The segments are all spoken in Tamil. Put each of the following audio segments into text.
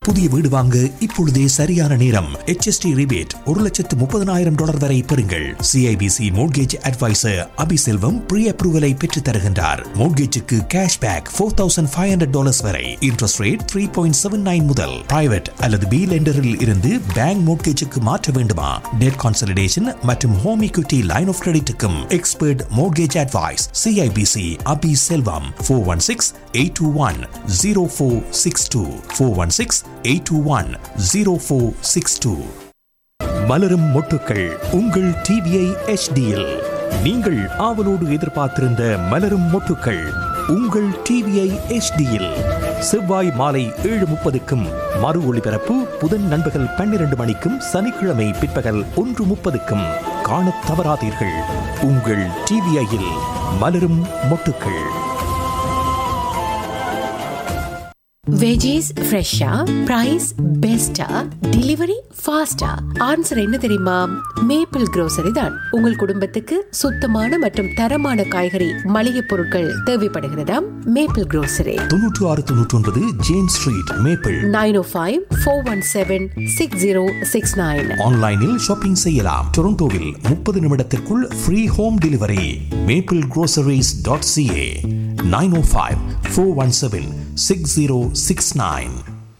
புதிய வீடு வாங்க இப்பொழுதே சரியான நேரம் HST ரிபேட் ஒரு லட்சத்து முப்பதனாயிரம் டாலர் வரை பெறுங்கள் CIBC mortgage advisor Abiselvam pre அப்ரூவலை பெற்றுத் தருகின்றார் மோட்கேஜுக்கு cash back four thousand five hundred dollars வரை interest rate three point seven nine முதல் பிரைவேட் அல்லது பி லெண்டரில் இருந்து பேங்க் மோட்கேஜுக்கு மாற்ற வேண்டுமா டெட் கான்சலிடேஷன் மற்றும் ஹோம் equity லைன் ஆஃப் கிரெடிட்டுக்கும் expert mortgage advice CIBC Abi Selvam four one six eight two one zero four six two four one six eight two one zero four six two மலரும் மொட்டுக்கள் உங்கள் டிவிஐ HDயில் நீங்கள் ஆவலோடு எதிர்பார்த்திருந்த மலரும் மொட்டுக்கள் உங்கள் டிவிஐ HDயில் செவ்வாய் மாலை ஏழு முப்பதுக்கும் மறு ஒளிபரப்பு புதன் நண்பகல் பன்னிரண்டு மணிக்கும் சனிக்கிழமை பிற்பகல் ஒன்று முப்பதுக்கும் காணத் தவறாதீர்கள் உங்கள் டிவிஐயில் மலரும் மொட்டுக்கள் வெஜிஸ் ஃப்ரெஷ்ஷா பிரைஸ் பெஸ்டா டெலிவரி ஃபாஸ்டா ஆன்சர் என்ன தெரியுமா மேப்பிள் grocery தான் உங்கள் குடும்பத்துக்கு சுத்தமான மற்றும் தரமான காய்கறி மளிகை பொருட்கள் தேவைப்படுகிறதாம் மேப்பிள் grocery தொன்னூற்று ஆறு தொன்னூற்றி ஒன்பது James Street Maple nine O five four one seven six zero six nine ஆன்லைனில் ஷாப்பிங் செய்யலாம் டொரண்டோவில் முப்பது நிமிடத்திற்குள் free home delivery Maple groceries dot CA nine O five four one seven six zero six nine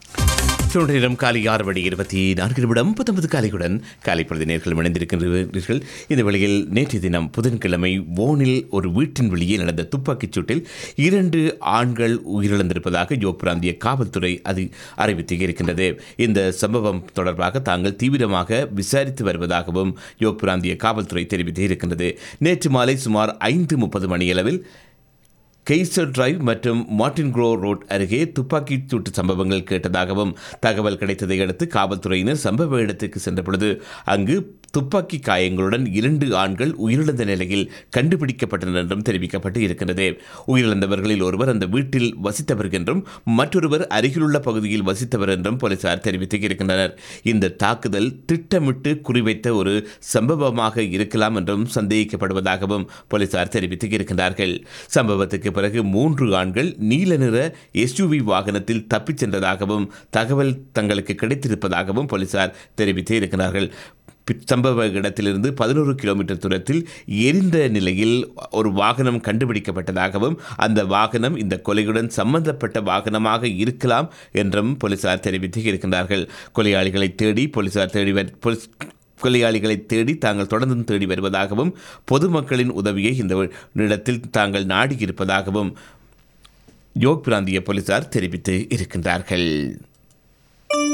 நேரம் காலை ஆறு மணி இருபத்தி நான்கு நிமிடம் பத்தொன்பது காலையுடன் காலை பொழுது நேர்கள் இணைந்திருக்கின்றீர்கள் இந்த வேளையில் நேற்றைய தினம் புதன்கிழமை வோனில் ஒரு வீட்டின் வெளியே நடந்த துப்பாக்கிச் சூட்டில் இரண்டு ஆண்கள் உயிரிழந்திருப்பதாக யோ பிராந்திய காவல்துறை அது அறிவித்து இருக்கின்றது இந்த சம்பவம் தொடர்பாக தாங்கள் தீவிரமாக விசாரித்து வருவதாகவும் யோ பிராந்திய காவல்துறை தெரிவித்து இருக்கின்றது நேற்று மாலை சுமார் ஐந்து முப்பது மணியளவில் கெய்சர் டிரைவ் மற்றும் மார்டின் க்ரோ ரோட் அருகே துப்பாக்கிச் சூட்டு சம்பவங்கள் கேட்டதாகவும் தகவல் கிடைத்ததை அடுத்து காவல்துறையினர் சம்பவ இடத்துக்கு சென்ற பொழுது அங்கு துப்பாக்கி காயங்களுடன் இரண்டு ஆண்கள் உயிரிழந்த நிலையில் கண்டுபிடிக்கப்பட்டனர் என்றும் தெரிவிக்கப்பட்டு இருக்கிறது உயிரிழந்தவர்களில் ஒருவர் அந்த வீட்டில் வசித்தவர் என்றும் மற்றொருவர் அருகிலுள்ள பகுதியில் வசித்தவர் என்றும் போலீசார் தெரிவித்து இருக்கின்றனர் இந்த தாக்குதல் திட்டமிட்டு குறிவைத்த ஒரு சம்பவமாக இருக்கலாம் என்றும் சந்தேகிக்கப்படுவதாகவும் போலீசார் தெரிவித்து இருக்கின்றார்கள் சம்பவத்துக்கு பிறகு மூன்று ஆண்கள் நீல நிற எஸ்யூவி வாகனத்தில் தப்பிச் சென்றதாகவும் தகவல் தங்களுக்கு கிடைத்திருப்பதாகவும் போலீசார் தெரிவித்து இருக்கிறார்கள் பி- சம்பவ இடத்திலிருந்து பதினோரு கிலோமீட்டர் தூரத்தில் எரிந்த நிலையில் ஒரு வாகனம் கண்டுபிடிக்கப்பட்டதாகவும் அந்த வாகனம் இந்த கொலையுடன் சம்பந்தப்பட்ட வாகனமாக இருக்கலாம் என்றும் போலீசார் தெரிவித்து இருக்கின்றார்கள் கொலையாளிகளை தேடி போலீசார் தேடி வரு- போலீஸ் கொலையாளிகளை தேடி தாங்கள் தொடர்ந்து தேடி வருவதாகவும் பொதுமக்களின் உதவியை இந்த இடத்தில் தாங்கள் நாடி இருப்பதாகவும் யோக் பிராந்திய போலீசார் தெரிவித்து இருக்கின்றார்கள்